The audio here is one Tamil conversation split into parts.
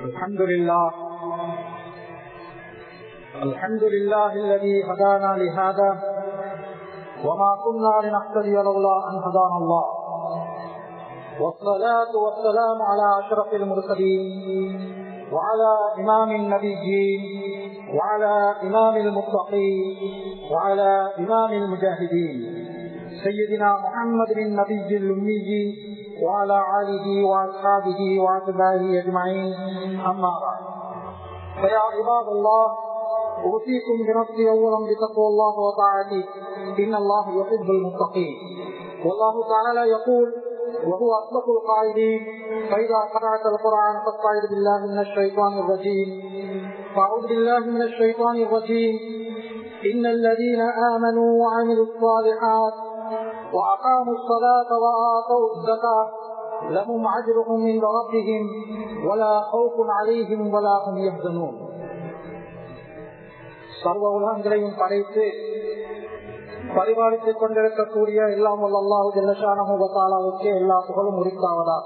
الحمد لله الحمد لله الذي هدانا لهذا وما كنا لنهتدي لولا ان هدانا الله والصلاة والسلام على أشرف المرسلين وعلى إمام النبيين وعلى إمام المتقين وعلى إمام المجاهدين سيدنا محمد النبي الأمي وعلى آله وأصحابه وأتباعه أجمعين أما بعد فيا عباد الله أوصيكم بنفسي أولا بتقوى الله وطاعته إن الله يحب المتقين والله تعالى يقول وهو أصدق القائلين فإذا قرأت القرآن فاستعذ بالله من الشيطان الرجيم فأعوذ بالله من الشيطان الرجيم إن الذين آمنوا وعملوا الصالحات وأقاموا الصلاة وآتوا الزكاة لهم أجرهم عند ربهم ولا خوف عليهم ولا هم يحزنون சர்வ உலகங்களையும் படைத்து பரிபாலித்துக் கொண்டிருக்கக்கூடிய எல்லாம் அல்லாஹு ஜல்லஷானமுகத்தாலாவுக்கு எல்லா புகழும் உரித்தாவதா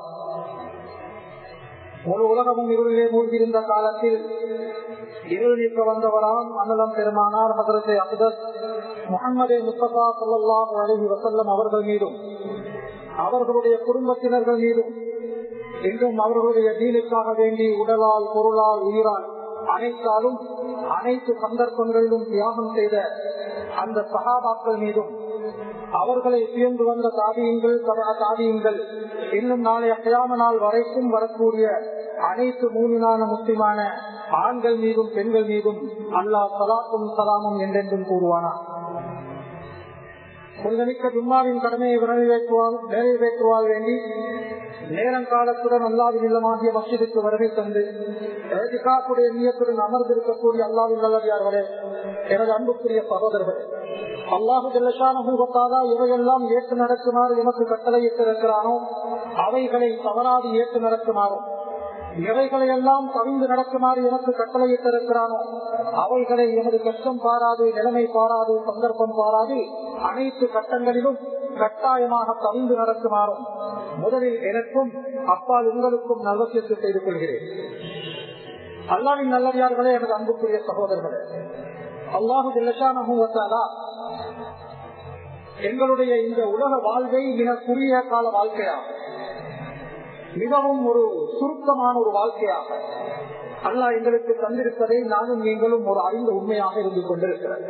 ஒரு உலகமும் இருளிலே மூழ்கியிருந்த காலத்தில் இருள் நீக்க வந்தவராம் அன்னலம் பெருமானார் மதரசை அப்தத் முகமது முஸ்தபா சொல்லாஹ் அழகி வசல்லம் அவர்கள் மீதும் அவர்களுடைய குடும்பத்தினர்கள் மீதும் இன்றும் அவர்களுடைய தீனுக்காக வேண்டி உடலால் பொருளால் உயிரால் அனைத்தாலும் அனைத்து சந்தர்ப்பங்களிலும் தியாகம் செய்த அந்த சகாபாக்கள் மீதும் அவர்களை உயர்ந்து வந்த தாதியங்கள் தாதியங்கள் இன்னும் நாளைய கயாம நாள் வரைக்கும் வரக்கூடிய அனைத்து மூமினான முஸ்லிமான ஆண்கள் மீதும் பெண்கள் மீதும் அல்லாஹ் சலாத்தும் சலாமும் என்றென்றும் கூறுவானா புனிதமிக்க ஜும்மாவின் கடமையை நிறைவேற்றுவால் நிறைவேற்றுவால் வேண்டி நேரம் காலத்துடன் அல்லாவின் இல்லமாகிய மசிதுக்கு வருகை தந்து காப்புடைய நீயத்துடன் அமர்ந்திருக்கக்கூடிய அல்லாவின் நல்லதார்களே எனது அன்புக்குரிய சகோதரர்களே அல்லாஹு ஜல்லஷானா இவையெல்லாம் ஏற்று நடக்குமாறு எமக்கு கட்டளையிட்டிருக்கிறானோ அவைகளை தவறாது ஏற்று நடக்குமாறும் எவைகளை எல்லாம் கவிழ்ந்து நடக்குமாறு எனக்கு கட்டளையிட்டிருக்கிறானோ அவைகளை எமது கஷ்டம் பாராது நிலைமை பாராது சந்தர்ப்பம் பாராது அனைத்து கட்டங்களிலும் கட்டாயமாக கவிழ்ந்து நடக்குமாறும் முதலில் எனக்கும் அப்பால் உங்களுக்கும் நல்வசியத்தை செய்து கொள்கிறேன் அல்லாவின் நல்லவியார்களே எனது அன்புக்குரிய சகோதரர்களே அல்லாஹு ஜல்லஷானா எங்களுடைய இந்த உலக வாழ்வை மிக குறுகிய கால வாழ்க்கையாகும் மிகவும் ஒரு சுருக்கமான ஒரு வாழ்க்கையாக அல்லா எங்களுக்கு தந்திருப்பதை நானும் நீங்களும் ஒரு அறிந்த உண்மையாக இருந்து கொண்டிருக்கிறது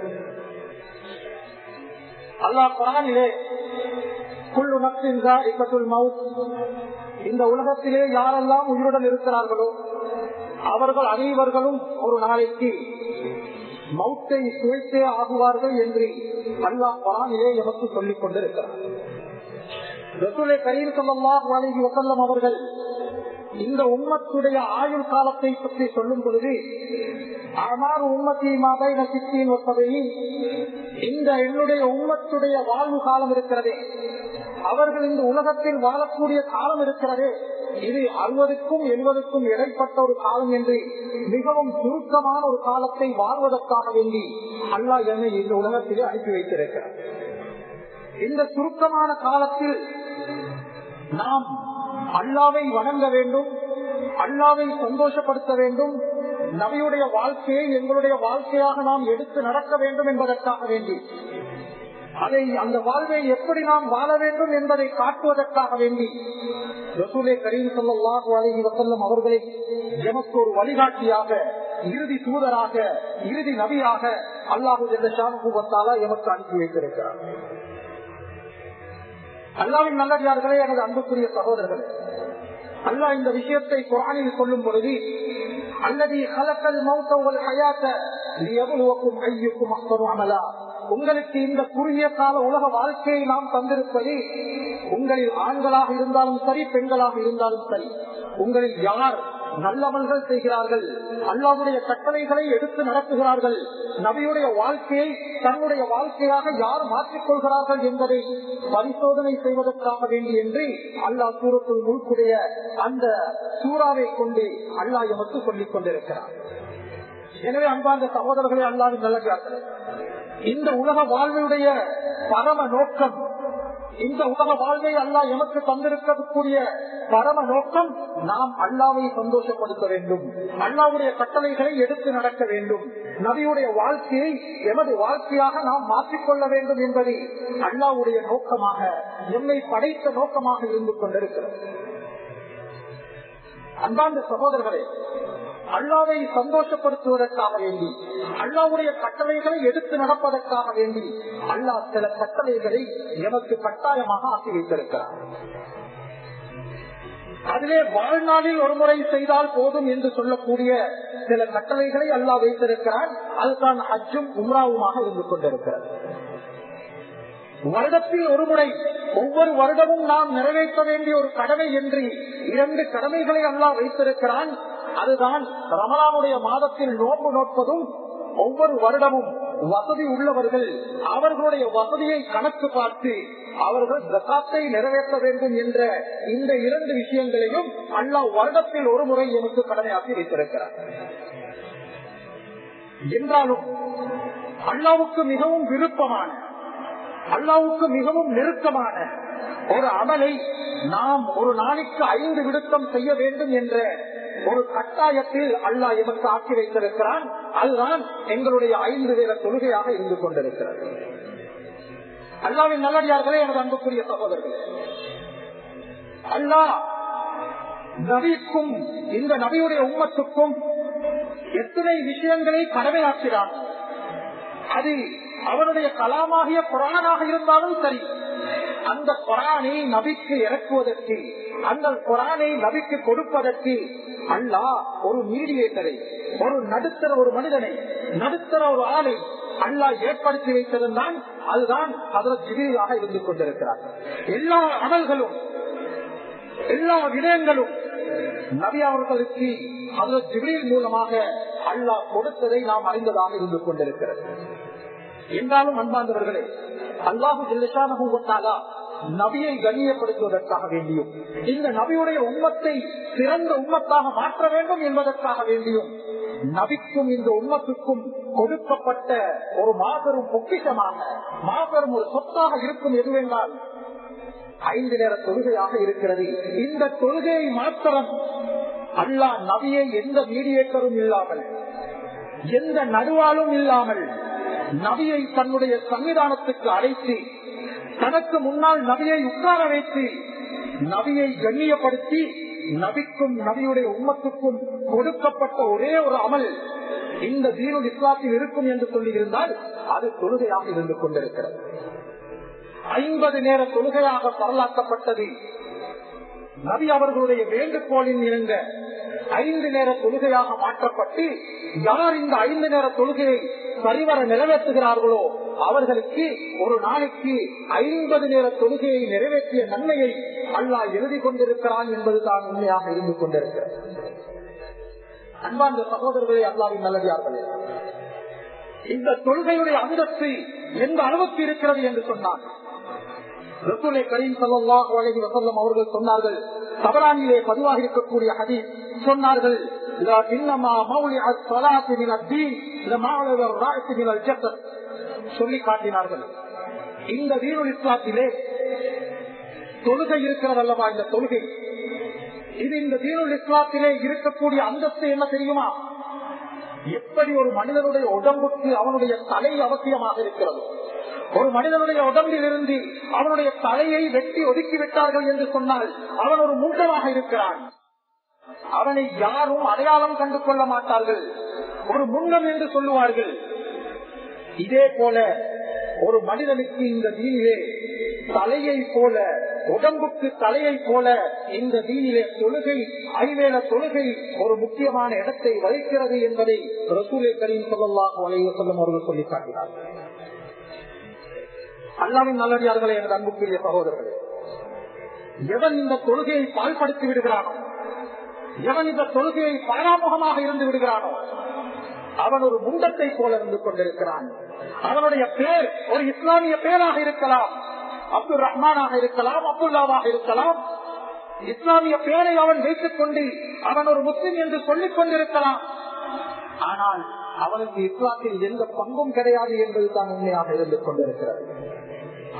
அல்லா குரானிலே குள்ளு நக்சின் மவுத் இந்த உலகத்திலே யாரெல்லாம் உயிருடன் இருக்கிறார்களோ அவர்கள் அனைவர்களும் ஒரு நாளைக்கு மௌத்தை சுவைத்தே ஆகுவார்கள் என்று அல்லா குரானிலே எமக்கு சொல்லிக் கொண்டிருக்கிறார் ரசூலை கரீர் சொல்லல்லாஹ் அலைஹி வசல்லம் அவர்கள் இந்த உம்மத்துடைய ஆயுள் காலத்தை பற்றி சொல்லும் பொழுது அமாறு உம்மத்தி மாதை நசித்தின் ஒப்பதையில் இந்த என்னுடைய உம்மத்துடைய வாழ்வு காலம் இருக்கிறதே அவர்கள் இந்த உலகத்தில் வாழக்கூடிய காலம் இருக்கிறதே இது அறுபதுக்கும் எழுபதுக்கும் இடைப்பட்ட ஒரு காலம் என்று மிகவும் சுருக்கமான ஒரு காலத்தை வாழ்வதற்காக வேண்டி அல்லா என்னை இந்த உலகத்திலே அனுப்பி வைத்திருக்கிறார் இந்த சுருக்கமான காலத்தில் நாம் அல்லாவை வணங்க வேண்டும் அல்லாவை சந்தோஷப்படுத்த வேண்டும் நபியுடைய வாழ்க்கையை எங்களுடைய வாழ்க்கையாக நாம் எடுத்து நடக்க வேண்டும் என்பதற்காக வேண்டி அதை அந்த வாழ்வை எப்படி நாம் வாழ வேண்டும் என்பதை காட்டுவதற்காக வேண்டி ரசூலே கரீம் சொல்லாஹு அலஹி வசல்லம் அவர்களை எமக்கு ஒரு வழிகாட்டியாக இறுதி தூதராக இறுதி நபியாக அல்லாஹு ஷாமுகத்தாலா எமக்கு அனுப்பி வைத்திருக்கிறார் அல்லாவின் நல்லதார்களே எனது அன்புக்குரிய சகோதரர்கள் அல்லா இந்த விஷயத்தை குரானில் சொல்லும் பொழுது அல்லது கலக்கல் மௌத்தவர்கள் ஹயாத்த எவ்வளவுக்கும் ஐயுக்கும் அமலா உங்களுக்கு இந்த குறுகிய கால உலக வாழ்க்கையை நாம் தந்திருப்பது உங்களில் ஆண்களாக இருந்தாலும் சரி பெண்களாக இருந்தாலும் சரி உங்களில் யார் நல்லவர்கள் செய்கிறார்கள் அல்லாவுடைய கட்டளைகளை எடுத்து நடத்துகிறார்கள் நபியுடைய வாழ்க்கையை தன்னுடைய வாழ்க்கையாக யார் மாற்றிக்கொள்கிறார்கள் என்பதை பரிசோதனை செய்வதற்காக வேண்டி என்று அல்லாஹ் சூரத்துள் முழுக்குடைய அந்த சூறாவை கொண்டு அல்லாஹ் எமக்கு சொல்லிக் கொண்டிருக்கிறார் எனவே அன்பார்ந்த சகோதரர்களே அல்லாவின் நல்லதார்கள் இந்த உலக வாழ்வுடைய பரம நோக்கம் இந்த உலக வாழ்வை அல்லா எமக்கு தந்திருக்கக்கூடிய பரம நோக்கம் நாம் அல்லாவை சந்தோஷப்படுத்த வேண்டும் அல்லாவுடைய கட்டளைகளை எடுத்து நடக்க வேண்டும் நபியுடைய வாழ்க்கையை எமது வாழ்க்கையாக நாம் மாற்றிக்கொள்ள வேண்டும் என்பதை அல்லாவுடைய நோக்கமாக எம்மை படைத்த நோக்கமாக இருந்து கொண்டிருக்கிறது அன்பார்ந்த சகோதரர்களே அல்லாவை சந்தோஷப்படுத்துவதற்காக வேண்டி அல்லாவுடைய கட்டளைகளை எடுத்து நடப்பதற்காக வேண்டி அல்லாஹ் சில கட்டளைகளை எமக்கு கட்டாயமாக ஆக்கி வைத்திருக்கிறார் அதிலே வாழ்நாளில் ஒரு முறை செய்தால் போதும் என்று சொல்லக்கூடிய சில கட்டளைகளை அல்லாஹ் வைத்திருக்கிறார் அதுதான் அஜும் உம்ராவுமாக இருந்து கொண்டிருக்கிறது வருடத்தில் ஒரு முறை ஒவ்வொரு வருடமும் நாம் நிறைவேற்ற வேண்டிய ஒரு கடமை என்று இரண்டு கடமைகளை அல்லாஹ் வைத்திருக்கிறான் அதுதான் ரமலானுடைய மாதத்தில் நோன்பு நோட்பதும் ஒவ்வொரு வருடமும் வசதி உள்ளவர்கள் அவர்களுடைய வசதியை கணக்கு பார்த்து அவர்கள் பிரசாத்தை நிறைவேற்ற வேண்டும் என்ற இந்த இரண்டு விஷயங்களையும் அல்லாஹ் வருடத்தில் ஒரு முறை எனக்கு கடமையாக்கி வைத்திருக்கிறார் என்றாலும் அல்லாவுக்கு மிகவும் விருப்பமான அல்லாவுக்கு மிகவும் நெருக்கமான ஒரு அமலை நாம் ஒரு நாளைக்கு ஐந்து விடுத்தம் செய்ய வேண்டும் என்ற ஒரு கட்டாயத்தில் அல்லாஹ் எமக்கு ஆக்கி வைத்திருக்கிறான் அதுதான் எங்களுடைய ஐந்து வேற தொழுகையாக இருந்து கொண்டிருக்கிறது அல்லாவின் நல்லடியார்களே எனது அன்புக்குரிய சகோதரர்களே அல்லாஹ் நபிக்கும் இந்த நபியுடைய உம்மத்துக்கும் எத்தனை விஷயங்களை கடமையாக்கிறான் அது அவனுடைய கலாமாகிய குரானாக இருந்தாலும் சரி அந்த குரானை நபிக்கு இறக்குவதற்கு அந்த குரானை நபிக்கு கொடுப்பதற்கு அல்லா ஒரு மீடியேட்டரை ஒரு நடுத்தர ஒரு மனிதனை நடுத்தர ஒரு ஆளை அல்லா ஏற்படுத்தி வைத்திருந்தான் அதுதான் அதில் ஜிபிரியாக இருந்து கொண்டிருக்கிறார் எல்லா அமல்களும் எல்லா விடயங்களும் நபி அவர்களுக்கு அதில் ஜிபிரில் மூலமாக அல்லாஹ் கொடுத்ததை நாம் அறிந்ததாக இருந்து கொண்டிருக்கிறது என்றாலும் அன்பாந்தவர்களே அல்லாஹு ஜில்லா நபியை கண்ணியப்படுத்துவதற்காக வேண்டியும் இந்த நபியுடைய உம்மத்தை சிறந்த உம்மத்தாக மாற்ற வேண்டும் என்பதற்காக வேண்டியும் நபிக்கும் இந்த உம்மத்துக்கும் கொடுக்கப்பட்ட ஒரு மாபெரும் பொக்கிஷமாக மாபெரும் ஒரு சொத்தாக இருக்கும் எதுவென்றால் ஐந்து நேர தொழுகையாக இருக்கிறது இந்த தொழுகையை மாத்திரம் அல்லாஹ் நபியை எந்த மீடியேட்டரும் இல்லாமல் எந்த நடுவாலும் இல்லாமல் நபியை தன்னுடைய சன்னிதானத்துக்கு அழைத்து தனக்கு முன்னால் நபியை உட்கார வைத்து நபியை கண்ணியப்படுத்தி நபிக்கும் நபியுடைய உம்மத்துக்கும் கொடுக்கப்பட்ட ஒரே ஒரு அமல் இந்த தீனுல் இஸ்லாத்தில் இருக்கும் என்று சொல்லியிருந்தால் அது தொழுகையாக இருந்து கொண்டிருக்கிறது ஐம்பது நேர தொழுகையாக பரலாக்கப்பட்டது நபி அவர்களுடைய வேண்டுகோளின் இணங்க ஐந்து நேர தொழுகையாக மாற்றப்பட்டு யார் இந்த ஐந்து நேர தொழுகையை சரிவர நிறைவேற்றுகிறார்களோ அவர்களுக்கு ஒரு நாளைக்கு ஐம்பது நேர தொழுகையை நிறைவேற்றிய நன்மையை அல்லாஹ் எழுதி கொண்டிருக்கிறான் என்பதுதான் உண்மையாக இருந்து கொண்டிருக்கிறது அன்பார்ந்த சகோதரர்களே அல்லாவின் நல்லதார்களே இந்த தொழுகையுடைய அந்தஸ்து எந்த அளவுக்கு இருக்கிறது என்று சொன்னார் ரசூலை கரீம் சல்லாஹ் அலஹி வசல்லம் அவர்கள் சொன்னார்கள் தவறானிலே பதிவாக இருக்கக்கூடிய ஹதி சொன்னார்கள் சொல்லி காட்டினார்கள் இந்த வீணுல் இஸ்லாத்திலே தொழுகை இருக்கிறது அல்லவா இந்த தொழுகை இது இந்த தீனுல் இஸ்லாத்திலே இருக்கக்கூடிய அந்தஸ்து என்ன தெரியுமா எப்படி ஒரு மனிதனுடைய உடம்புக்கு அவனுடைய தலை அவசியமாக இருக்கிறது ஒரு மனிதனுடைய உடம்பில் இருந்து அவனுடைய தலையை வெட்டி ஒதுக்கி விட்டார்கள் என்று சொன்னால் அவன் ஒரு முண்டமாக இருக்கிறான் அவனை யாரும் அடையாளம் கண்டு கொள்ள மாட்டார்கள் ஒரு முன்னம் என்று சொல்லுவார்கள் இதே போல ஒரு மனிதனுக்கு இந்த தீனிலே தலையை போல உடம்புக்கு தலையை போல இந்த தீனிலே தொழுகை ஐவேல தொழுகை ஒரு முக்கியமான இடத்தை வகிக்கிறது என்பதை ரசூலே கரீம் சொல்லலாம் வலைய சொல்லும் அவர்கள் சொல்லி காட்டினார்கள் அல்லாவின் நல்லடியார்களே எனது அன்புக்குரிய சகோதரர்களே எவன் இந்த தொழுகையை பால்படுத்தி விடுகிறானோ எவன் இந்த தொழுகையை பாராமுகமாக இருந்து விடுகிறானோ அவன் ஒரு முண்டத்தை போல இருந்து கொண்டிருக்கிறான் அவனுடைய பேர் ஒரு இஸ்லாமிய பேராக இருக்கலாம் அப்துல் ரஹ்மானாக இருக்கலாம் அப்துல்லாவாக இருக்கலாம் இஸ்லாமிய பேரை அவன் வைத்துக் கொண்டு அவன் ஒரு முஸ்லிம் என்று சொல்லிக் கொண்டிருக்கலாம் ஆனால் அவனுக்கு இஸ்லாத்தில் எந்த பங்கும் கிடையாது என்பது தான் உண்மையாக இருந்து கொண்டிருக்கிறது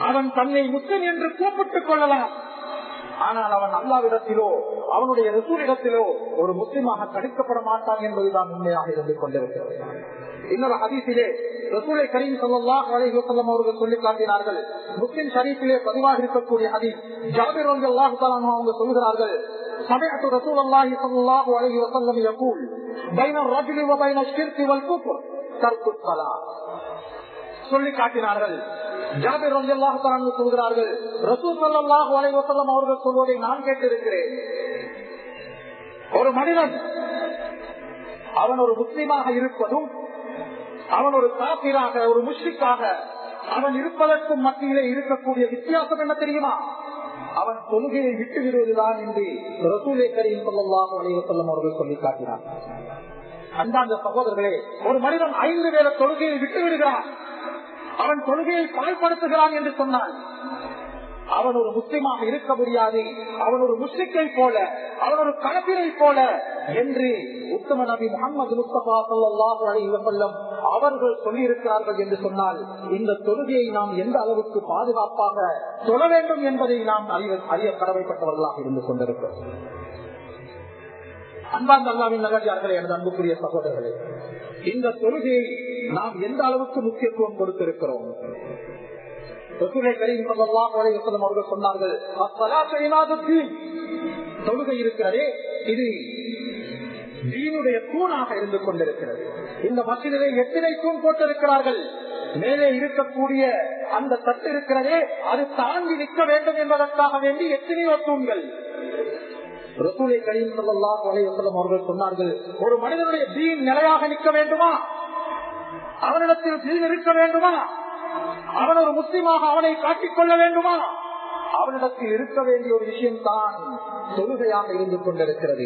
அவன் தன்னை முஸ்லிம் என்று கூப்பிட்டுக் கொள்ளலாம் ஆனால் அவன் அல்லாவிடத்திலோ அவனுடைய ரசூலிடத்திலோ ஒரு முஸ்லிமாக கணிக்கப்பட மாட்டான் என்பதுதான் உண்மையாக இருந்து கொண்டிருக்கிறது இன்னொரு ஹதீஸிலே ரசூலை கரீம் சல்லாஹ் அலைஹி வஸல்லம் அவர்கள் சொல்லி காட்டினார்கள் முஸ்லிம் ஷரீஃபிலே பதிவாக இருக்கக்கூடிய ஹதீஸ் ஜாபிர் ரலியல்லாஹு தஆலா அன்ஹு அவங்க சொல்கிறார்கள் سمعت رسول الله صلى الله عليه وسلم يقول بين الرجل وبين الشرك والكفر ترك الصلاه சொல்லி காட்டினார்கள் ஜாபிர் ரலியல்லாஹு தஆலா அன்ஹு சொல்கிறார்கள் ரசூல் ஸல்லல்லாஹு அலைஹி வஸல்லம் அவர்கள் சொல்வதை நான் கேட்டிருக்கிறேன் ஒரு மனிதன் அவன் ஒரு முஸ்லிமாக இருப்பதும் அவன் ஒரு காப்பிராக ஒரு முஷ்ரிக்காக அவன் இருப்பதற்கும் மத்தியிலே இருக்கக்கூடிய வித்தியாசம் என்ன தெரியுமா அவன் தொழுகையை விட்டு விடுவதுதான் என்று ரசூலை கரீம் சொல்லலாம் அலைவசல்லம் அவர்கள் சொல்லி காட்டினார் அந்தாந்த சகோதரர்களே ஒரு மனிதன் ஐந்து வேல தொழுகையை விட்டு விடுகிறான் அவன் தொழுகையை பாழ்படுத்துகிறான் என்று சொன்னான் அவன் ஒரு முஸ்லிமாக இருக்க முடியாது அவன் ஒரு முஸ்லிக்கை போல அவன் ஒரு கணக்கினை போல என்று உத்தம நபி முகமது முஸ்தபா சொல்லாஹு அலைவசல்லம் அவர்கள் சொல்லியிருக்கிறார்கள் என்று சொன்னால் இந்த தொழுகையை நாம் எந்த அளவுக்கு பாதுகாப்பாக சொல்ல வேண்டும் என்பதை நாம் அறிய அறிய கடமைப்பட்டவர்களாக இருந்து கொண்டிருக்கிறோம் அன்பாந்த அல்லாவின் நகர்ச்சார்களே எனது அன்புக்குரிய சகோதரர்களே இந்த தொழுகையை நாம் எந்த அளவுக்கு முக்கியத்துவம் கொடுத்திருக்கிறோம் அவர்கள் சொன்னார்கள் தொழுகை இருக்கிறதே இது தீனுடைய தூணாக இருந்து கொண்டிருக்கிறது இந்த மசிதிலே எத்தனை தூண் போட்டிருக்கிறார்கள் மேலே இருக்கக்கூடிய அந்த தட்டு இருக்கிறதே அது தாண்டி நிற்க வேண்டும் என்பதற்காக வேண்டி எத்தனையோ தூண்கள் ரசூலை கரீம் சல்லாஹ் அலைவசலம் அவர்கள் சொன்னார்கள் ஒரு மனிதனுடைய தீன் நிலையாக நிற்க வேண்டுமா அவனிடத்தில் தீன் இருக்க வேண்டுமா அவன் ஒரு முஸ்லிமாக அவனை காட்டிக்கொள்ள வேண்டுமா அவனிடத்தில் இருக்க வேண்டிய ஒரு விஷயம் தான் தொழுகையாக இருந்து கொண்டிருக்கிறது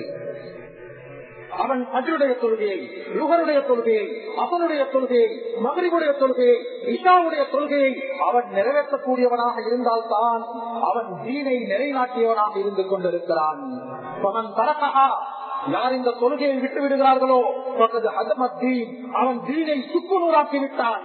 அவன் அஜருடைய தொழுகையை லுகருடைய தொழுகையை அவனுடைய தொழுகையை மகரிவுடைய தொழுகையை இஷாவுடைய தொழுகையை அவன் நிறைவேற்றக்கூடியவனாக இருந்தால்தான் அவன் தீனை நிறைநாட்டியவனாக இருந்து கொண்டிருக்கிறான் அவன் தரக்கா யார் இந்த தொழுகையை விட்டு விடுகிறார்களோ அவன் தீனை சுக்குநூறாக்கி விட்டான்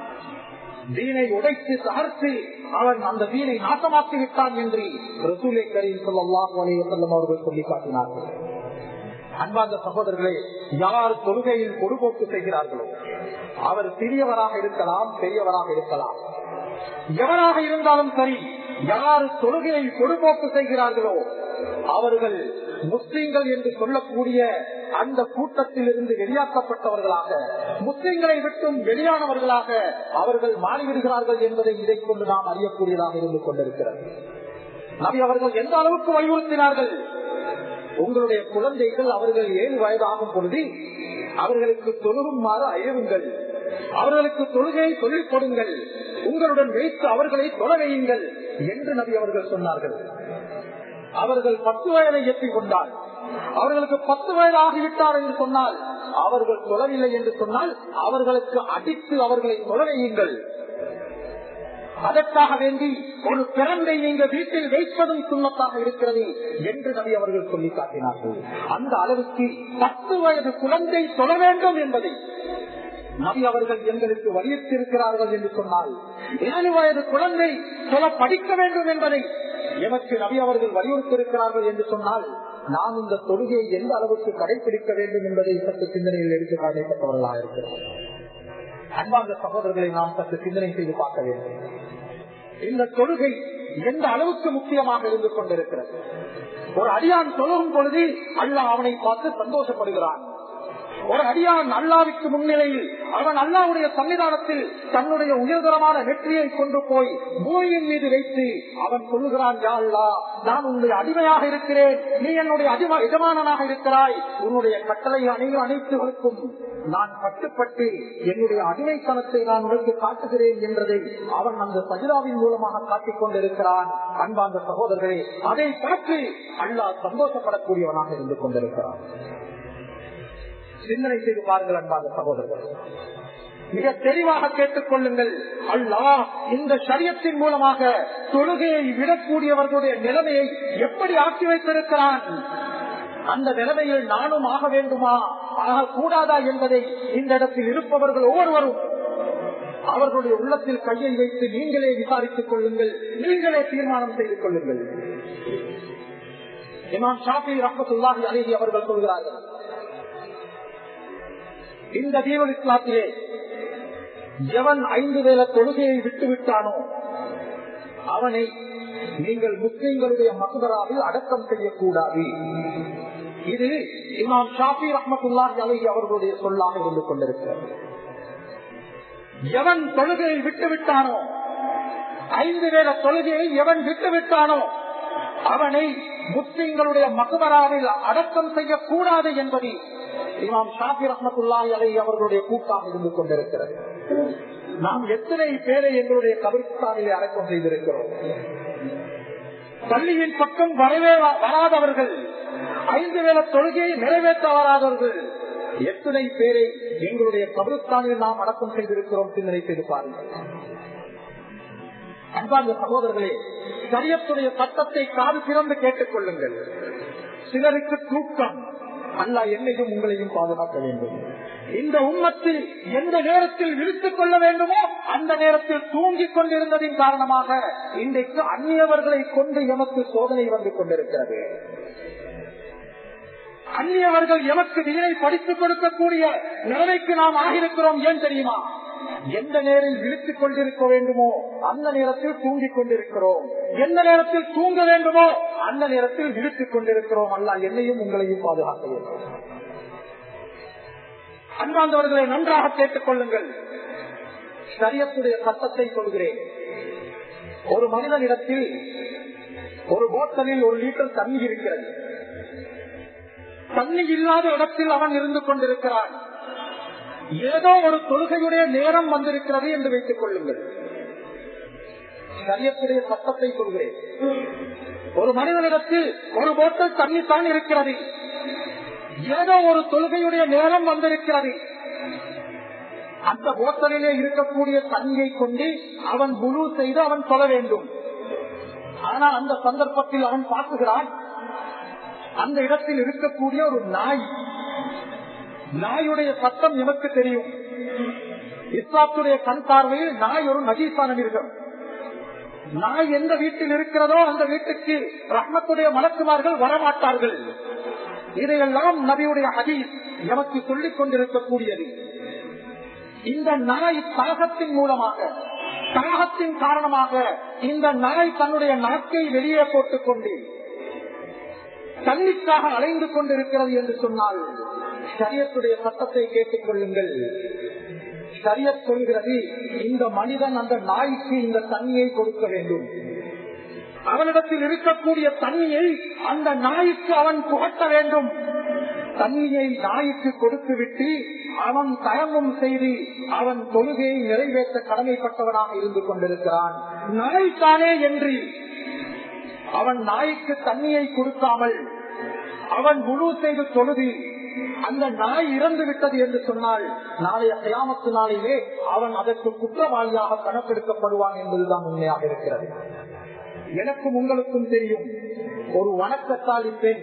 தீனை உடைத்து தகர்த்து அவன் அந்த தீனை நாசமாக்கி விட்டான் என்று ரசூலை கரீம் சொல்லலாம் அவர்கள் சொல்லி காட்டினார்கள் அன்பார்ந்த சகோதரர்களே யார் தொழுகையில் பொறுப்போக்கு செய்கிறார்களோ அவர் சிறியவராக இருக்கலாம் பெரியவராக இருக்கலாம் எவராக இருந்தாலும் சரி யார் தொழுகையை பொறுப்போக்கு செய்கிறார்களோ அவர்கள் முஸ்லிம்கள் என்று சொல்லக்கூடிய அந்த கூட்டத்தில் இருந்து வெளியாக்கப்பட்டவர்களாக முஸ்லிம்களை விட்டும் வெளியானவர்களாக அவர்கள் மாறிவிடுகிறார்கள் என்பதை இதை கொண்டு நாம் அறியக்கூடியதாக இருந்து கொண்டிருக்கிறது நபி அவர்கள் எந்த அளவுக்கு வலியுறுத்தினார்கள் உங்களுடைய குழந்தைகள் அவர்கள் ஏழு வயதாகும் பொழுது அவர்களுக்கு தொழுகுமாறு அழுவுங்கள் அவர்களுக்கு தொழுகையை சொல்லிக் கொடுங்கள் உங்களுடன் வைத்து அவர்களை தொழ வையுங்கள் என்று நபி அவர்கள் சொன்னார்கள் அவர்கள் பத்து வயதை எட்டி கொண்டால் அவர்களுக்கு பத்து வயது ஆகிவிட்டார் என்று சொன்னால் அவர்கள் தொழவில்லை என்று சொன்னால் அவர்களுக்கு அடித்து அவர்களை தொழ வையுங்கள் அதற்காக வேண்டி ஒரு பிறந்தை நீங்க வீட்டில் வைப்பதும் சுண்ணத்தாக இருக்கிறது என்று நபி அவர்கள் சொல்லி காட்டினார்கள் அந்த அளவுக்கு பத்து வயது குழந்தை தொழ வேண்டும் என்பதை நபி அவர்கள் எங்களுக்கு வலியுறுத்தியிருக்கிறார்கள் என்று சொன்னால் ஏழு வயது குழந்தை சொல்ல படிக்க வேண்டும் என்பதை எமக்கு நபி அவர்கள் வலியுறுத்தியிருக்கிறார்கள் என்று சொன்னால் நாம் இந்த தொழுகையை எந்த அளவுக்கு கடைபிடிக்க வேண்டும் என்பதை சற்று சிந்தனையில் எடுத்து காட்டப்பட்டவர்களாக இருக்கிறோம் அன்பார்ந்த சகோதரர்களை நாம் சற்று சிந்தனை செய்து பார்க்க வேண்டும் இந்த தொழுகை எந்த அளவுக்கு முக்கியமாக இருந்து கொண்டிருக்கிறது ஒரு அடியான் தொழுகும் பொழுது அல்லாஹ் அவனை பார்த்து சந்தோஷப்படுகிறான் ஒரு அடியான் அல்லாவிற்கு முன்னிலையில் அவன் அல்லாவுடைய சன்னிதானத்தில் தன்னுடைய உயர்தரமான வெற்றியை கொண்டு போய் பூமியின் மீது வைத்து அவன் சொல்லுகிறான் யா அல்லா நான் உன்னுடைய அடிமையாக இருக்கிறேன் நீ என்னுடைய அடிம எஜமானனாக இருக்கிறாய் உன்னுடைய கட்டளை அனைத்து அனைத்துகளுக்கும் நான் கட்டுப்பட்டு என்னுடைய அடிமைத்தனத்தை நான் உனக்கு காட்டுகிறேன் என்பதை அவன் அந்த சஜிதாவின் மூலமாக காட்டிக் கொண்டிருக்கிறான் அன்பாந்த சகோதரர்களே அதை பார்த்து அல்லாஹ் சந்தோஷப்படக்கூடியவனாக இருந்து கொண்டிருக்கிறான் சிந்தனை செய்து பாருங்கள் அன்பாத சகோதரர்கள் மிக தெளிவாக கேட்டுக் கொள்ளுங்கள் அல்லாஹ் இந்த சரியத்தின் மூலமாக தொழுகையை விடக்கூடியவர்களுடைய நிலைமையை எப்படி ஆக்கி வைத்திருக்கிறான் அந்த நிலைமையில் நானும் ஆக வேண்டுமா ஆக கூடாதா என்பதை இந்த இடத்தில் இருப்பவர்கள் ஒவ்வொருவரும் அவர்களுடைய உள்ளத்தில் கையை வைத்து நீங்களே விசாரித்துக் கொள்ளுங்கள் நீங்களே தீர்மானம் செய்து கொள்ளுங்கள் இமாம் ஷாஃபி ரஹமத்துல்லாஹி அலேஹி அவர்கள் சொல்கிறார்கள் இந்த தீவல் இஸ்லாத்திலே எவன் ஐந்து வேல தொழுகையை விட்டுவிட்டானோ அவனை நீங்கள் முஸ்லிம்களுடைய மகுதராவில் அடக்கம் செய்யக்கூடாது இது இமாம் ஷாஃபி ரஹமத்துல்லாஹி அலேஹி அவர்களுடைய சொல்லாக இருந்து கொண்டிருக்கிறது எவன் தொழுகையை விட்டுவிட்டானோ ஐந்து வேல தொழுகையை எவன் விட்டுவிட்டானோ அவனை முஸ்லிம்களுடைய மகுபராவில் அடக்கம் செய்யக்கூடாது என்பது இமாம் ஷாஃபி ரஹமத்துல்லாஹி அலை அவர்களுடைய கூட்டாக இருந்து கொண்டிருக்கிறது நாம் எத்தனை பேரை எங்களுடைய கபிரிஸ்தானிலே அடக்கம் செய்திருக்கிறோம் பள்ளியின் பக்கம் வரவே வராதவர்கள் ஐந்து வேல தொழுகையை நிறைவேற்ற வராதவர்கள் எத்தனை பேரை எங்களுடைய கபிரிஸ்தானில் நாம் அடக்கம் செய்திருக்கிறோம் சிந்தனை செய்து பாருங்கள் அன்பார்ந்த சகோதரர்களே சரியத்துடைய சட்டத்தை காது திறந்து கேட்டுக் கொள்ளுங்கள் சிலருக்கு தூக்கம் அல்ல என்னையும் உங்களையும் பாதுகாக்க வேண்டும் இந்த உண்மத்தில் எந்த நேரத்தில் விழித்துக் கொள்ள வேண்டுமோ அந்த நேரத்தில் தூங்கிக் கொண்டிருந்ததின் காரணமாக இன்றைக்கு அந்நியவர்களை கொண்டு எமக்கு சோதனை வந்து கொண்டிருக்கிறது அந்நியவர்கள் எமக்கு நீரை படித்துக் கொடுக்கக்கூடிய நிலைமைக்கு நாம் ஆகியிருக்கிறோம் ஏன் தெரியுமா எந்த நேரில் விழித்துக் கொண்டிருக்க வேண்டுமோ அந்த நேரத்தில் தூங்கிக் கொண்டிருக்கிறோம் எந்த நேரத்தில் தூங்க வேண்டுமோ அந்த நேரத்தில் விழித்துக் கொண்டிருக்கிறோம் அல்ல என்னையும் உங்களையும் பாதுகாக்க வேண்டும் அன்பாந்தவர்களை நன்றாக கேட்டுக் கொள்ளுங்கள் சரியத்துடைய சட்டத்தை சொல்கிறேன் ஒரு மனிதனிடத்தில் ஒரு போத்தலில் ஒரு லிட்டர் தண்ணி இருக்கிறது தண்ணி இல்லாத இடத்தில் அவன் இருந்து கொண்டிருக்கிறான் ஏதோ ஒரு தொழுகையுடைய நேரம் வந்திருக்கிறது என்று வைத்துக் கொள்ளுங்கள் சரியத்துடைய சட்டத்தை சொல்கிறேன் ஒரு மனிதனிடத்தில் ஒரு போட்டல் தண்ணி தான் இருக்கிறது ஏதோ ஒரு தொழுகையுடைய நேரம் வந்திருக்கிறது அந்த போத்தலிலே இருக்கக்கூடிய தண்ணியை கொண்டு அவன் முழு செய்து அவன் சொல்ல வேண்டும் ஆனால் அந்த சந்தர்ப்பத்தில் அவன் பார்க்குகிறான் அந்த இடத்தில் இருக்கக்கூடிய ஒரு நாய் நாயுடைய சத்தம் எமக்கு தெரியும் இஸ்லாத்துடைய கண் பார்வையில் நாய் ஒரு நகீசான மிருகம் நாய் எந்த வீட்டில் இருக்கிறதோ அந்த வீட்டுக்கு ரஹ்மத்துடைய மலக்குமார்கள் வரமாட்டார்கள் இதையெல்லாம் நபியுடைய ஹதீஸ் எமக்கு சொல்லிக் கொண்டிருக்கக்கூடியது இந்த நாய் தாகத்தின் மூலமாக தாகத்தின் காரணமாக இந்த நாய் தன்னுடைய நாக்கை வெளியே போட்டுக் கொண்டு தண்ணிக்காக அலைந்து கொண்டிருக்கிறது என்று சொன்னால் சரியத்துடைய சட்டத்தை கேட்டுக் கொள்ளுங்கள் சரிய சொல்கிறது இந்த மனிதன் அந்த நாய்க்கு இந்த தண்ணியை கொடுக்க வேண்டும் அவனிடத்தில் இருக்கக்கூடிய தண்ணியை அந்த நாய்க்கு அவன் புகட்ட வேண்டும் தண்ணியை நாய்க்கு கொடுத்து விட்டு அவன் தயமும் செய்து அவன் தொழுகையை நிறைவேற்ற கடமைப்பட்டவனாக இருந்து கொண்டிருக்கிறான் நாய் தானே என்று அவன் நாய்க்கு தண்ணியை கொடுக்காமல் அவன் முழு செய்து தொழுது அந்த நாய் இறந்து விட்டது என்று சொன்னால் நாளைய கயாமத்து நாளிலே அவன் அதற்கு குற்றவாளியாக கணக்கெடுக்கப்படுவான் என்பதுதான் உண்மையாக இருக்கிறது எனக்கும் உங்களுக்கும் தெரியும் ஒரு வணக்கத்தாளி பெண்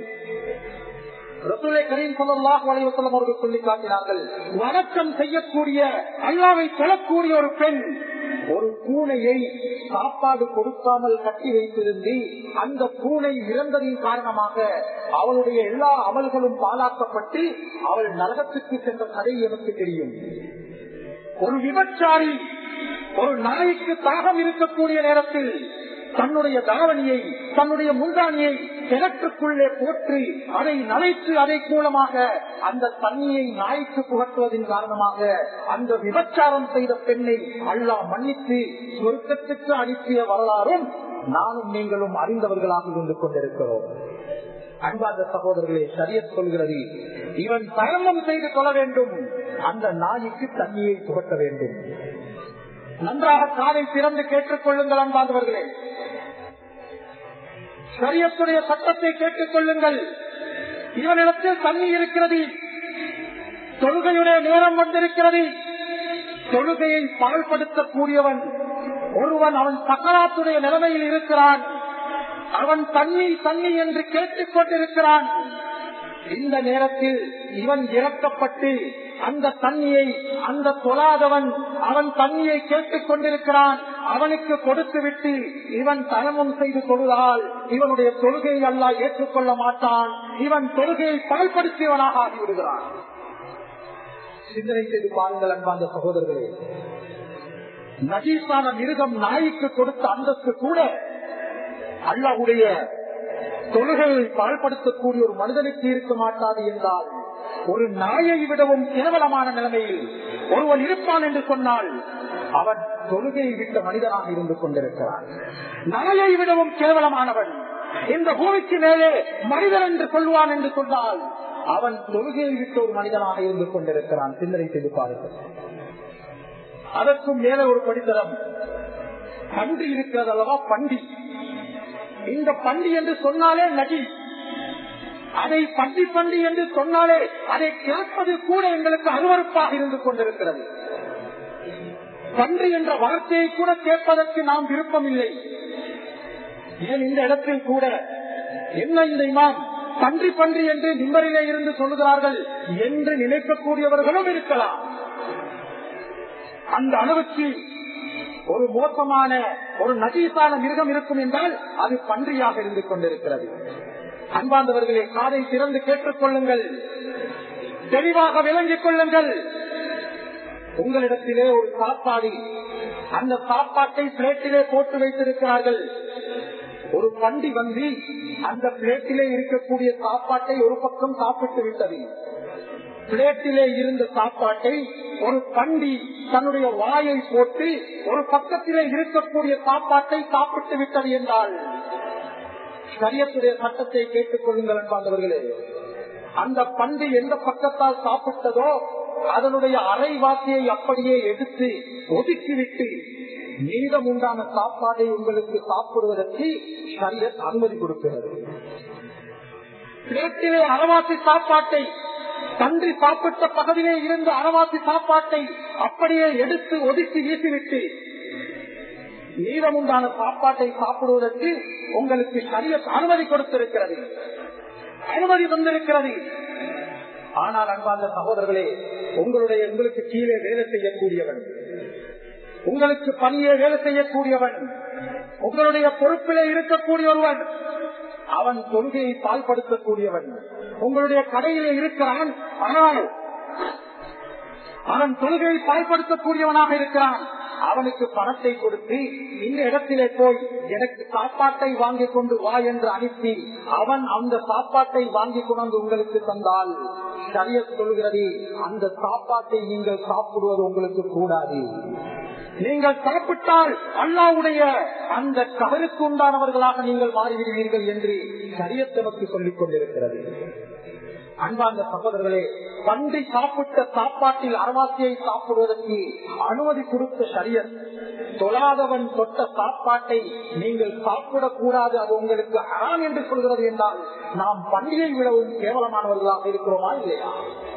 ரசூலை கரீம் சல்லாஹ் அலைவசலம் அவர்கள் சொல்லி காட்டினார்கள் வணக்கம் செய்யக்கூடிய அல்லாவை சொல்லக்கூடிய ஒரு பெண் ஒரு பூனையை சாப்பாடு கொடுக்காமல் கட்டி வைத்திருந்து அந்த பூனை இறந்ததின் காரணமாக அவளுடைய எல்லா அமல்களும் பாலாக்கப்பட்டு அவள் நரகத்துக்கு சென்ற கதை எனக்கு தெரியும் ஒரு விபச்சாரி ஒரு நாய்க்கு தாகம் இருக்கக்கூடிய நேரத்தில் தன்னுடைய தாவணியை தன்னுடைய முந்தானியை கிணற்றுக்குள்ளே போற்றி அதை நனைத்து அதை மூலமாக அந்த தண்ணியை நாய்க்கு புகட்டுவதன் காரணமாக அந்த விபச்சாரம் செய்த பெண்ணை அல்லா மன்னித்து சொர்க்கத்துக்கு அனுப்பிய வரலாறும் நானும் நீங்களும் அறிந்தவர்களாக இருந்து கொண்டிருக்கிறோம் அன்பார்ந்த சகோதரர்களே சரிய சொல்கிறது இவன் தயமம் செய்து கொள்ள வேண்டும் அந்த நாய்க்கு தண்ணியை புகட்ட வேண்டும் நன்றாக காதை திறந்து கேட்டுக் கொள்ளுங்கள் அன்பார்ந்தவர்களே சரியத்துடைய சட்டத்தை கேட்டுக் கொள்ளுங்கள் இவனிடத்தில் தண்ணி இருக்கிறது தொழுகையுடைய நேரம் வந்திருக்கிறது தொழுகையை பாழ்படுத்தக்கூடியவன் ஒருவன் அவன் சக்கராத்துடைய நிலைமையில் இருக்கிறான் அவன் தண்ணி தண்ணி என்று கேட்டுக் கொண்டிருக்கிறான் இந்த நேரத்தில் இவன் இறக்கப்பட்டு அந்த தண்ணியை அந்த தொழாதவன் அவன் தண்ணியை கேட்டுக் கொண்டிருக்கிறான் அவனுக்கு கொடுத்து விட்டு இவன் தரமும் செய்து தொழுதால் இவனுடைய தொழுகையை அல்ல ஏற்றுக்கொள்ள மாட்டான் இவன் தொழுகையை பால்படுத்தியவனாக ஆகிவிடுகிறான் சிந்தனை செய்து பாருங்கள் அன்பாந்த சகோதரர்களே நஜீசான மிருகம் நாய்க்கு கொடுத்த அந்தஸ்து கூட அல்லாவுடைய தொழுகையை பாழ்படுத்தக்கூடிய ஒரு மனிதனுக்கு இருக்க மாட்டாது என்றால் ஒரு நாயை விடவும் கேவலமான நிலைமையில் ஒருவன் இருப்பான் என்று சொன்னால் அவன் தொழுகையை விட்ட மனிதனாக இருந்து கொண்டிருக்கிறான் நாயை விடவும் கேவலமானவன் இந்த பூமிக்கு மேலே மனிதன் என்று சொல்வான் என்று சொன்னால் அவன் தொழுகையை விட்ட ஒரு மனிதனாக இருந்து கொண்டிருக்கிறான் சிந்தனை செய்து பாருங்கள் அதற்கும் மேலே ஒரு படித்தரம் பண்டி இருக்கிறது அல்லவா பண்டி இந்த பண்டி என்று சொன்னாலே நடி அதை பண்டி பண்டி என்று சொன்னாலே அதை கேட்பது கூட எங்களுக்கு அருவறுப்பாக இருந்து கொண்டிருக்கிறது பன்றி என்ற வார்த்தையை கூட கேட்பதற்கு நாம் விருப்பம் இல்லை ஏன் இந்த இடத்தில் கூட என்ன இந்த இமாம் பன்றி பன்றி என்று நிம்மரிலே இருந்து சொல்லுகிறார்கள் என்று நினைக்கக்கூடியவர்களும் இருக்கலாம் அந்த அளவுக்கு ஒரு மோசமான ஒரு நஜீசான மிருகம் இருக்கும் என்றால் அது பன்றியாக இருந்து கொண்டிருக்கிறது அன்பாந்தவர்களே காதை திறந்து கேட்டுக் கொள்ளுங்கள் தெளிவாக விளங்கிக் கொள்ளுங்கள் உங்களிடத்திலே ஒரு சாப்பாடு அந்த சாப்பாட்டை பிளேட்டிலே போட்டு வைத்திருக்கிறார்கள் ஒரு பண்டி வந்து அந்த பிளேட்டிலே இருக்கக்கூடிய சாப்பாட்டை ஒரு பக்கம் சாப்பிட்டு விட்டது பிளேட்டிலே இருந்த சாப்பாட்டை ஒரு பண்டி தன்னுடைய வாயை போட்டு ஒரு பக்கத்திலே இருக்கக்கூடிய சாப்பாட்டை சாப்பிட்டு விட்டது என்றால் சரியத்துடைய சட்டத்தை கேட்டுக் கொள்ளுங்கள் என்பாந்தவர்களே அந்த பண்டி எந்த பக்கத்தால் சாப்பிட்டதோ அதனுடைய அரைவாசியை அப்படியே எடுத்து ஒதுக்கிவிட்டு மீதம் உண்டான சாப்பாடை உங்களுக்கு சாப்பிடுவதற்கு சரியத் அனுமதி கொடுக்கிறது பிளேட்டிலே அறவாசி சாப்பாட்டை தன்றி சாப்பிட்ட பகுதியிலே இருந்து அறவாசி சாப்பாட்டை அப்படியே எடுத்து ஒதுக்கி வீசிவிட்டு மீதமுண்டான சாப்பாட்டை சாப்பிடுவதற்கு உங்களுக்கு சரிய அனுமதி கொடுத்திருக்கிறது அனுமதி தந்திருக்கிறது ஆனால் அன்பார்ந்த சகோதரர்களே உங்களுடைய உங்களுக்கு கீழே வேலை செய்யக்கூடியவன் உங்களுக்கு பணியே வேலை செய்யக்கூடியவன் உங்களுடைய பொறுப்பிலே இருக்கக்கூடிய ஒருவன் அவன் தொழுகையை பால்படுத்தக்கூடியவன் உங்களுடைய கடையிலே இருக்கிறான் ஆனால் அவன் தொழுகையை பால்படுத்தக்கூடியவனாக இருக்கிறான் அவனுக்கு பணத்தை கொடுத்து இந்த இடத்திலே போய் எனக்கு சாப்பாட்டை வாங்கி கொண்டு வா என்று அனுப்பி அவன் அந்த சாப்பாட்டை வாங்கி கொண்டு உங்களுக்கு தந்தால் சரிய சொல்கிறது அந்த சாப்பாட்டை நீங்கள் சாப்பிடுவது உங்களுக்கு கூடாது நீங்கள் சாப்பிட்டால் அல்லாவுடைய அந்த கவருக்கு உண்டானவர்களாக நீங்கள் மாறிவிடுவீர்கள் என்று சரியத்தவக்கு சொல்லிக் கொண்டிருக்கிறது அன்பார்ந்த சகோதரர்களே பன்றி சாப்பிட்ட சாப்பாட்டில் அரவாசியை சாப்பிடுவதற்கு அனுமதி கொடுத்த சரியர் தொழாதவன் தொட்ட சாப்பாட்டை நீங்கள் சாப்பிடக்கூடாது அது உங்களுக்கு அறாம் என்று சொல்கிறது என்றால் நாம் பண்டிகை விடவும் கேவலமானவர்களாக இருக்கிறோமா இல்லையா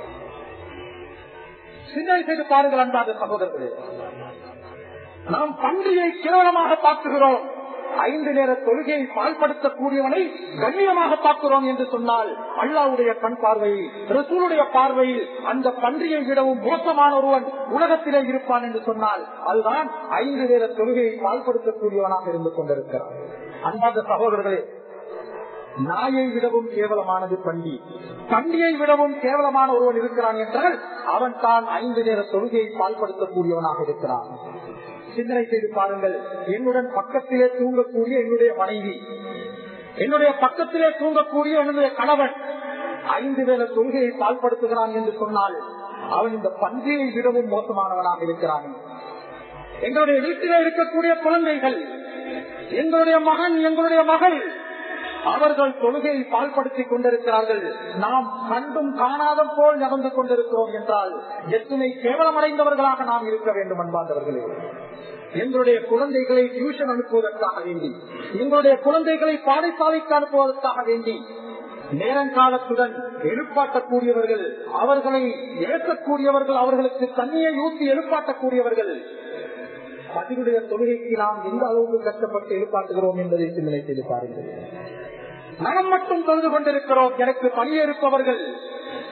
சிந்தனை செய்து பாருங்கள் அன்பார்ந்த சகோதரர்களே நாம் பன்றியை கேவலமாக பார்க்குகிறோம் ஐந்து நேர தொழுகையை பால்படுத்தக்கூடியவனை கண்ணியமாக பார்க்கிறோம் என்று சொன்னால் அல்லாவுடைய கண் பார்வையில் ரசூலுடைய பார்வையில் அந்த பன்றியை விடவும் மோசமான ஒருவன் உலகத்திலே இருப்பான் என்று சொன்னால் அதுதான் ஐந்து நேர தொழுகையை பால்படுத்தக்கூடியவனாக இருந்து கொண்டிருக்கிறான் அன்பாத சகோதரர்களே நாயை விடவும் கேவலமானது பண்டி பண்டியை விடவும் கேவலமான ஒருவன் இருக்கிறான் என்றால் அவன் தான் ஐந்து நேர தொழுகையை பால்படுத்தக்கூடியவனாக இருக்கிறான் சிந்தனை செய்து பாருங்கள் என்னுடன் பக்கத்திலே தூங்கக்கூடிய என்னுடைய மனைவி என்னுடைய பக்கத்திலே தூங்கக்கூடிய என்னுடைய கணவன் ஐந்து வேல தொழுகையை பால்படுத்துகிறான் என்று சொன்னால் அவன் இந்த பன்றியை விடவும் மோசமானவனாக இருக்கிறான் எங்களுடைய வீட்டிலே இருக்கக்கூடிய குழந்தைகள் எங்களுடைய மகன் எங்களுடைய மகள் அவர்கள் தொழுகையை பால்படுத்திக் கொண்டிருக்கிறார்கள் நாம் கண்டும் காணாத போல் நடந்து கொண்டிருக்கிறோம் என்றால் எத்தனை கேவலமடைந்தவர்களாக நாம் இருக்க வேண்டும் அன்பாந்தவர்களே எங்களுடைய குழந்தைகளை டியூஷன் அனுப்புவதற்காக வேண்டி எங்களுடைய குழந்தைகளை பாடசாலைக்கு அனுப்புவதற்காக வேண்டி நேரங்காலத்துடன் எழுப்பாட்டக்கூடியவர்கள் அவர்களை இழக்கக்கூடியவர்கள் அவர்களுக்கு தண்ணியை ஊற்றி எழுப்பாட்டக்கூடியவர்கள் பதிவுடைய தொழுகைக்கு நாம் எந்த அளவுக்கு கஷ்டப்பட்டு எழுப்பாட்டுகிறோம் என்பதை சிந்தனை செய்து பாருங்கள் நாம் மட்டும் தொழுது கொண்டிருக்கிறோம் எனக்கு பணியேற்பவர்கள்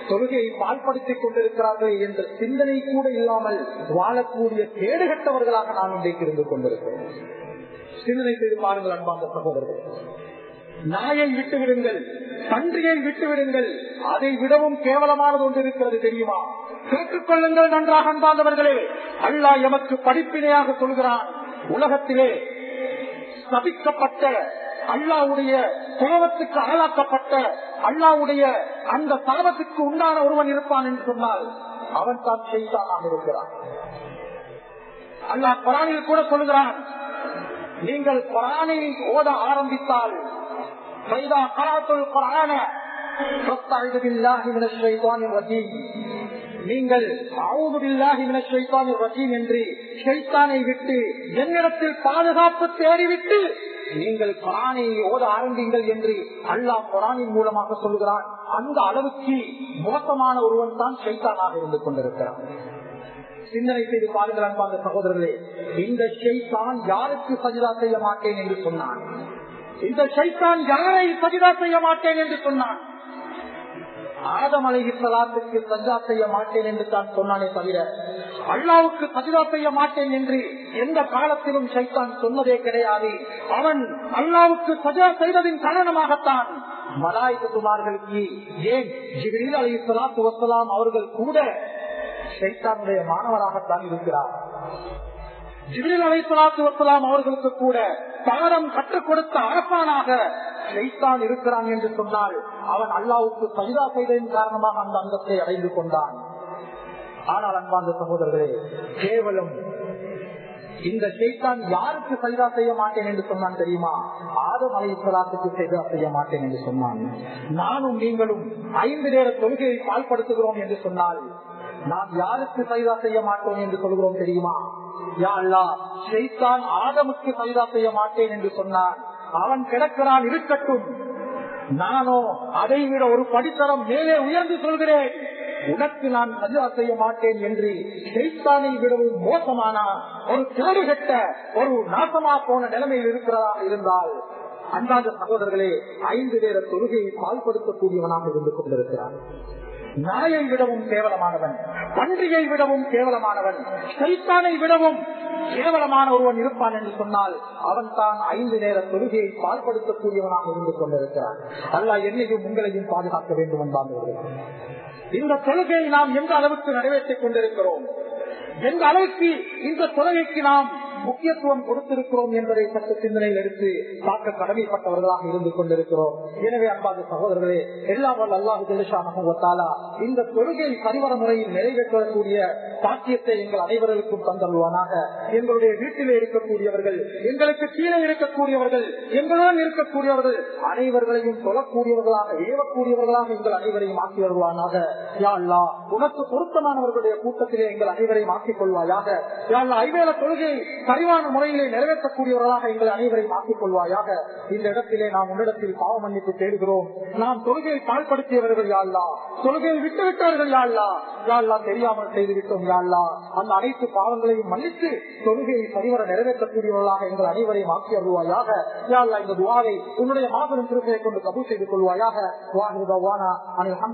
தொழுகையை பால்படுத்திக் கொண்டிருக்கிறார்கள் என்ற சிந்தனை கூட இல்லாமல் வாழக்கூடிய கேடுகட்டவர்களாக நாம் இன்றைக்கு இருந்து கொண்டிருக்கிறோம் சிந்தனை செய்து பாருங்கள் அன்பாந்த சகோதரர்கள் நாயை விட்டு விடுங்கள் பன்றியை விட்டு விடுங்கள் அதை விடவும் கேவலமானது ஒன்று இருக்கிறது தெரியுமா கேட்டுக்கொள்ளுங்கள் நன்றாக அன்பாந்தவர்களே அல்லாஹ் எமக்கு படிப்பினையாக சொல்கிறான் உலகத்திலே சபிக்கப்பட்ட அல்லாவுடைய கோபத்துக்கு ஆளாக்கப்பட்ட அல்லாவுடைய அந்த சாபத்துக்கு உண்டான ஒருவன் இருப்பான் என்று சொன்னால் அவன் தான் செய்தானாக இருக்கிறான் அல்லாஹ் குரானில் கூட சொல்கிறான் நீங்கள் குரானை ஓத ஆரம்பித்தால் فإذا قرأت القرآن فاستعذ بالله من الشيطان الرجيم நீங்கள் என்று ஷைத்தானை விட்டு என்னிடத்தில் பாதுகாப்பு தேடிவிட்டு நீங்கள் குரானை ஓத ஆரம்பிங்கள் என்று அல்லாஹ் குரானின் மூலமாக சொல்கிறான் அந்த அளவுக்கு மோசமான ஒருவன் தான் ஷைத்தானாக இருந்து கொண்டிருக்கிறான் சிந்தனை செய்து பாருங்கள் அன்பாந்த சகோதரர்களே இந்த ஷைத்தான் யாருக்கு சஜிதா செய்ய மாட்டேன் என்று சொன்னான் இந்த ஷைத்தான் யாரை சஜிதா செய்ய மாட்டேன் என்று சொன்னான் ஆதம் அலை சலாத்துக்கு சஜா செய்ய மாட்டேன் என்று தான் சொன்னானே தவிர அல்லாவுக்கு சஜிதா செய்ய மாட்டேன் என்று எந்த காலத்திலும் சைத்தான் சொன்னதே கிடையாது அவன் அல்லாவுக்கு சஜா செய்ததின் காரணமாகத்தான் மலாய்க்குமார்களுக்கு ஏன் ஜிபிரில் அலி சலாத்து வசலாம் அவர்கள் கூட சைத்தானுடைய மாணவராகத்தான் இருக்கிறார் ஜிபிரில் அலை சலாத்து வசலாம் அவர்களுக்கு கூட பாடம் கற்றுக் கொடுத்த அரசானாக ஷைத்தான் இருக்கிறான் என்று சொன்னால் அவன் அல்லாவுக்கு சஜிதா செய்ததன் காரணமாக அந்த அந்தத்தை அடைந்து கொண்டான் ஆனால் அன்பார்ந்த சகோதரர்களே கேவலம் இந்த ஷைத்தான் யாருக்கு சஜிதா செய்ய மாட்டேன் என்று சொன்னான் தெரியுமா ஆதம் அலை சலாத்துக்கு சஜிதா செய்ய மாட்டேன் என்று சொன்னான் நானும் நீங்களும் ஐந்து நேர தொழுகையை பால்படுத்துகிறோம் என்று சொன்னால் நாம் யாருக்கு சஜிதா செய்ய மாட்டோம் என்று சொல்கிறோம் தெரியுமா யா அல்லா ஷைத்தான் ஆதமுக்கு சஜிதா செய்ய மாட்டேன் என்று சொன்னான் அவன் கிடக்கிறான் இருக்கட்டும் நானோ அதை விட ஒரு படித்தரம் மேலே உயர்ந்து சொல்கிறேன் உனக்கு நான் சஜா செய்ய மாட்டேன் என்று ஷைத்தானை விடவும் மோசமான ஒரு கேடுகட்ட ஒரு நாசமா போன நிலைமையில் இருக்கிறதா இருந்தால் அன்றாத சகோதரர்களே ஐந்து நேர தொழுகையை பால்படுத்தக்கூடியவனாக இருந்து கொண்டிருக்கிறார் நாயை விடவும் கேவலமானவன் பன்றியை விடவும் கேவலமானவன் சைத்தானை விடவும் கேவலமான ஒருவன் இருப்பான் என்று சொன்னால் அவன் தான் ஐந்து நேர தொழுகையை பால்படுத்தக்கூடியவனாக இருந்து கொண்டிருக்கிறான் அல்ல என்னையும் உங்களையும் பாதுகாக்க வேண்டும் என்பார்கள் இந்த தொழுகையை நாம் எந்த அளவுக்கு நிறைவேற்றிக் கொண்டிருக்கிறோம் எந்த அளவுக்கு இந்த தொழுகைக்கு நாம் முக்கியத்துவம் கொடுத்திருக்கிறோம் என்பதை சற்று சிந்தனையில் எடுத்து பார்க்க கடமைப்பட்டவர்களாக இருந்து கொண்டிருக்கிறோம் எனவே அன்பாத சகோதரர்களே எல்லாம் வல்ல அல்லாஹு ஜெலிஷானா இந்த தொழுகை சரிவர முறையில் நிறைவேற்றக்கூடிய சாத்தியத்தை எங்கள் அனைவருக்கும் தந்தருவானாக எங்களுடைய வீட்டிலே இருக்கக்கூடியவர்கள் எங்களுக்கு கீழே இருக்கக்கூடியவர்கள் எங்களுடன் இருக்கக்கூடியவர்கள் அனைவர்களையும் சொல்லக்கூடியவர்களாக ஏவக்கூடியவர்களாக எங்கள் அனைவரையும் ஆக்கி வருவானாக யா அல்லா உனக்கு பொருத்தமானவர்களுடைய கூட்டத்திலே எங்கள் அனைவரையும் ஆக்கிக் கொள்வாயாக யா அல்லா ஐவேல தொழுகையை சரிவான முறையிலே நிறைவேற்றக்கூடியவர்களாக எங்கள் அனைவரையும் ஆக்கிக் கொள்வாயாக இந்த இடத்திலே நாம் உன்னிடத்தில் பாவ மன்னிப்பு தேடுகிறோம் நாம் தொழுகையை பாழ்படுத்தியவர்கள் யாழ்லா தொழுகையை விட்டு விட்டார்கள் யாழ்லா யாழ்லா தெரியாமல் செய்துவிட்டோம் யாழ்லா அந்த அனைத்து பாவங்களையும் மன்னித்து தொழுகையை சரிவர நிறைவேற்றக்கூடியவர்களாக எங்கள் அனைவரையும் ஆக்கி வருவாயாக யாழ்லா இந்த துவாவை உன்னுடைய மாபெரும் திருப்பையை கொண்டு கபூல் செய்து கொள்வாயாக